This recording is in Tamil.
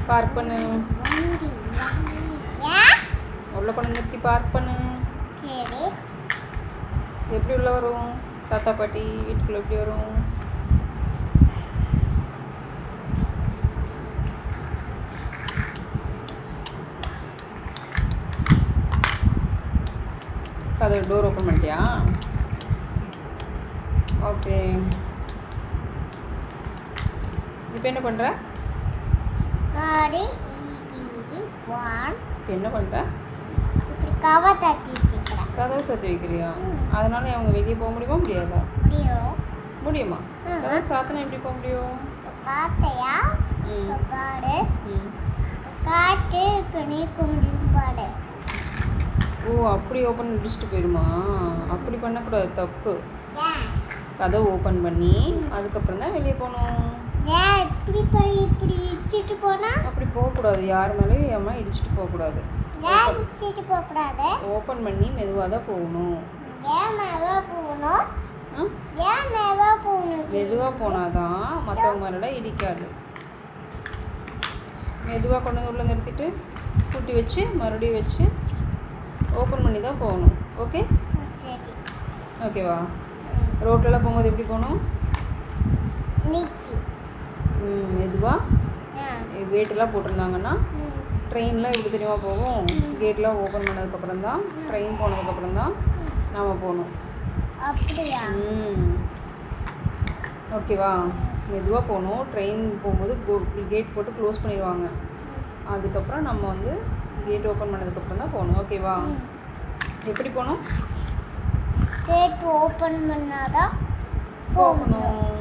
பார்க் பண்ணு வண்டி வண்டி ஏன் உள்ள கொண்டு நிறுத்தி பார்க் பண்ணு சரி எப்படி உள்ள வரும் தாத்தா பாட்டி வீட்டுக்குள்ள எப்படி வரும் கதவு டோர் ஓப்பன் பண்ணிட்டியா ஓகே இப்போ என்ன பண்ணுற காடி ஈபிடி ஒன் இப்போ என்ன பண்ணுற இப்படி கவர் தட்டிட்டு இருக்கிறேன் கதவை சாத்தி வைக்கிறியா அதனால அவங்க வெளியே போக முடியுமா முடியாதா முடியும் முடியுமா ம். கதவை சாத்தினா எப்படி போக முடியும் இப்ப பார்த்தையா ம் இப்ப பாரு ம் காட்டு இப்போ நீக்க முடியும் பாரு ஓ அப்படி ஓப்பன் முடிச்சுட்டு போயிடுமா அப்படி பண்ணக்கூடாது தப்பு ஏன் கதவை ஓப்பன் பண்ணி அதுக்கப்புறம் தான் வெளியே போகணும் ஏன் இப்படி போய் இப்படி இடிச்சிட்டு போனா அப்படி போகக்கூடாது யார் மேலேயும் ஏமா இடிச்சிட்டு போகக்கூடாது ஏன் இடிச்சிட்டு போகக்கூடாது ஓப்பன் பண்ணி மெதுவாக தான் போகணும் ஏன் மேவா போகணும் ஆ ஏன் மேவா போகணும் மெதுவாக போனால் தான் மற்றவங்க மேலாம் இடிக்காது மெதுவாக கொண்டு வந்து உள்ளே நிறுத்திட்டு கூட்டி வச்சு மறுபடியும் வச்சு ஓப்பன் பண்ணி தான் போகணும் ஓகே சரி ஓகேவா ரோட்லலாம் போகும்போது எப்படி போகணும் நீக்கி ம், மெதுவாக ஆ கேட்டெல்லாம் போட்டிருந்தாங்கன்னா ம். ட்ரெயினில் எப்படி தெரியுமா போகும் கேட்லாம் ஓப்பன் பண்ணதுக்கப்புறம் தான் ட்ரெயின் போனதுக்கப்புறம் தான் நாம் போகணும் அப்படியா ம் ஓகேவா மெதுவாக போகணும் ட்ரெயின் போகும்போது கேட் போட்டு க்ளோஸ் பண்ணிடுவாங்க அதுக்கப்புறம் நம்ம வந்து கேட் ஓப்பன் பண்ணதுக்கப்புறம் தான் போகணும் ஓகேவா எப்படி போகணும் கேட் ஓப்பன் பண்ணாதான் போகணும் போகணும்